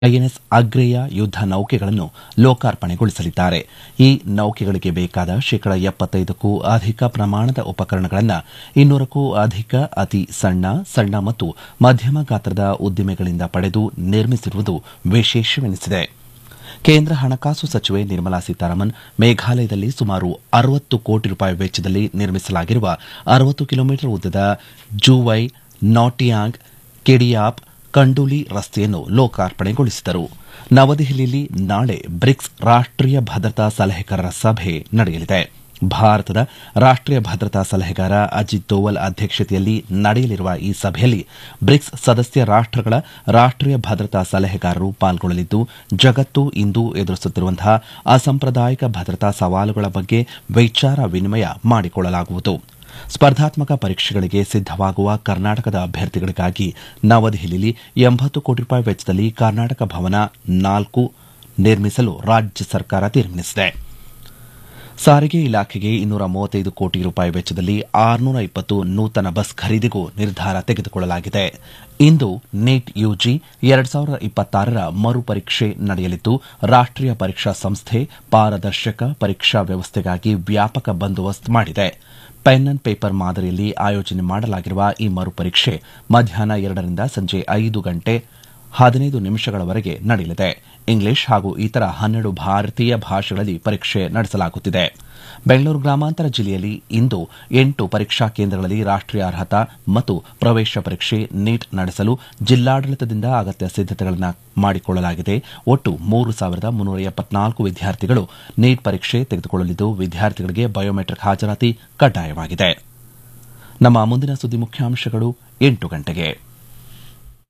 INS ಅಗ್ರೇಯ ಯುದ್ದ ನೌಕೆಗಳನ್ನು ಲೋಕಾರ್ಪಣೆಗೊಳಿಸಲಿದ್ದಾರೆ ಈ ನೌಕೆಗಳಿಗೆ ಬೇಕಾದ ಶೇಕಡ ಎಪ್ಪತ್ತೈದಕ್ಕೂ ಅಧಿಕ ಪ್ರಮಾಣದ ಉಪಕರಣಗಳನ್ನು ಇನ್ನೂರಕ್ಕೂ ಅಧಿಕ ಅತಿ ಸಣ್ಣ ಸಣ್ಣ ಮತ್ತು ಮಧ್ಯಮ ಗಾತ್ರದ ಉದ್ದಿಮೆಗಳಿಂದ ಪಡೆದು ನಿರ್ಮಿಸಿರುವುದು ವಿಶೇಷವೆನಿಸಿದೆ ಕೇಂದ್ರ ಹಣಕಾಸು ಸಚಿವೆ ನಿರ್ಮಲಾ ಸೀತಾರಾಮನ್ ಮೇಘಾಲಯದಲ್ಲಿ ಸುಮಾರು ಅರವತ್ತು ಕೋಟಿ ರೂಪಾಯಿ ವೆಚ್ಚದಲ್ಲಿ ನಿರ್ಮಿಸಲಾಗಿರುವ ಅರವತ್ತು ಕಿಲೋಮೀಟರ್ ಉದ್ದದ ಜೂವೈ ನಾಟಿಯಾಂಗ್ ಕೆಡಿಯಾಪ್ ಕಂಡೂಲಿ ರಸ್ತೆಯನ್ನು ಲೋಕಾರ್ಪಣೆಗೊಳಿಸಿದರು ನವದೆಹಲಿಯಲ್ಲಿ ನಾಳೆ ಬ್ರಿಕ್ಸ್ ರಾಷ್ಟೀಯ ಭದ್ರತಾ ಸಲಹೆಗಾರರ ಸಭೆ ನಡೆಯಲಿದೆ ಭಾರತದ ರಾಷ್ಟೀಯ ಭದ್ರತಾ ಸಲಹೆಗಾರ ಅಜಿತ್ ದೋವಲ್ ಅಧ್ಯಕ್ಷತೆಯಲ್ಲಿ ನಡೆಯಲಿರುವ ಈ ಸಭೆಯಲ್ಲಿ ಬ್ರಿಕ್ಸ್ ಸದಸ್ಯ ರಾಷ್ಟಗಳ ರಾಷ್ಟೀಯ ಭದ್ರತಾ ಸಲಹೆಗಾರರು ಪಾಲ್ಗೊಳ್ಳಲಿದ್ದು ಜಗತ್ತು ಇಂದು ಎದುರಿಸುತ್ತಿರುವಂತಹ ಅಸಾಂಪ್ರದಾಯಿಕ ಭದ್ರತಾ ಸವಾಲುಗಳ ಬಗ್ಗೆ ವಿಚಾರ ವಿನಿಮಯ ಮಾಡಿಕೊಳ್ಳಲಾಗುವುದು ಸ್ಪರ್ಧಾತ್ಮಕ ಪರೀಕ್ಷೆಗಳಿಗೆ ಸಿದ್ದವಾಗುವ ಕರ್ನಾಟಕದ ಅಭ್ಯರ್ಥಿಗಳಿಗಾಗಿ ನವದೆಹಲಿಯಲ್ಲಿ ಎಂಬತ್ತು ಕೋಟಿ ರೂಪಾಯಿ ವೆಚ್ಚದಲ್ಲಿ ಕರ್ನಾಟಕ ಭವನ ನಾಲ್ಕು ನಿರ್ಮಿಸಲು ರಾಜ್ಯ ಸರ್ಕಾರ ತೀರ್ಮಾನಿಸಿದೆ ಸಾರಿಗೆ ಇಲಾಖೆಗೆ ಇನ್ನೂರ ಮೂವತ್ತೈದು ಕೋಟಿ ರೂಪಾಯಿ ವೆಚ್ಚದಲ್ಲಿ ಆರುನೂರ ಇಪ್ಪತ್ತು ನೂತನ ಬಸ್ ಖರೀದಿಗೂ ನಿರ್ಧಾರ ತೆಗೆದುಕೊಳ್ಳಲಾಗಿದೆ ಇಂದು ನೀಟ್ ಯುಜಿ ಎರಡು ಸಾವಿರದ ಇಪ್ಪತ್ತಾರರ ಮರುಪರೀಕ್ಷೆ ನಡೆಯಲಿದ್ದು ರಾಷ್ಟೀಯ ಪರೀಕ್ಷಾ ಸಂಸ್ಥೆ ಪಾರದರ್ಶಕ ಪರೀಕ್ಷಾ ವ್ಯವಸ್ಥೆಗಾಗಿ ವ್ಯಾಪಕ ಬಂದೋಬಸ್ತ್ ಮಾಡಿದೆ ಪೆನ್ ಅಂಡ್ ಪೇಪರ್ ಮಾದರಿಯಲ್ಲಿ ಆಯೋಜನೆ ಮಾಡಲಾಗಿರುವ ಈ ಮರುಪರೀಕ್ಷೆ ಮಧ್ಯಾಹ್ನ ಎರಡರಿಂದ ಸಂಜೆ ಐದು ಗಂಟೆ ಹದಿನೈದು ನಿಮಿಷಗಳವರೆಗೆ ನಡೆಯಲಿದೆ ಇಂಗ್ಲಿಷ್ ಹಾಗೂ ಇತರ ಹನ್ನೆರಡು ಭಾರತೀಯ ಭಾಷೆಗಳಲ್ಲಿ ಪರೀಕ್ಷೆ ನಡೆಸಲಾಗುತ್ತಿದೆ ಬೆಂಗಳೂರು ಗ್ರಾಮಾಂತರ ಜಿಲ್ಲೆಯಲ್ಲಿ ಇಂದು ಎಂಟು ಪರೀಕ್ಷಾ ಕೇಂದ್ರಗಳಲ್ಲಿ ರಾಷ್ಟೀಯ ಅರ್ಹತಾ ಮತ್ತು ಪ್ರವೇಶ ಪರೀಕ್ಷೆ ನೀಟ್ ನಡೆಸಲು ಜಿಲ್ಲಾಡಳಿತದಿಂದ ಅಗತ್ಯ ಸಿದ್ದತೆಗಳನ್ನು ಮಾಡಿಕೊಳ್ಳಲಾಗಿದೆ ಒಟ್ಟು ಮೂರು ಸಾವಿರದ ಮುನ್ನೂರ ಎಪ್ಪತ್ನಾಲ್ಕು ವಿದ್ಯಾರ್ಥಿಗಳು ನೀಟ್ ಪರೀಕ್ಷೆ ತೆಗೆದುಕೊಳ್ಳಲಿದ್ದು ವಿದ್ಯಾರ್ಥಿಗಳಿಗೆ ಬಯೋಮೆಟ್ರಿಕ್ ಹಾಜರಾತಿ ಕಡ್ಡಾಯವಾಗಿದೆ ನಮ್ಮ ಮುಂದಿನ ಸುದ್ದಿ ಮುಖ್ಯಾಂಶಗಳು ಎಂಟು ಗಂಟೆಗೆ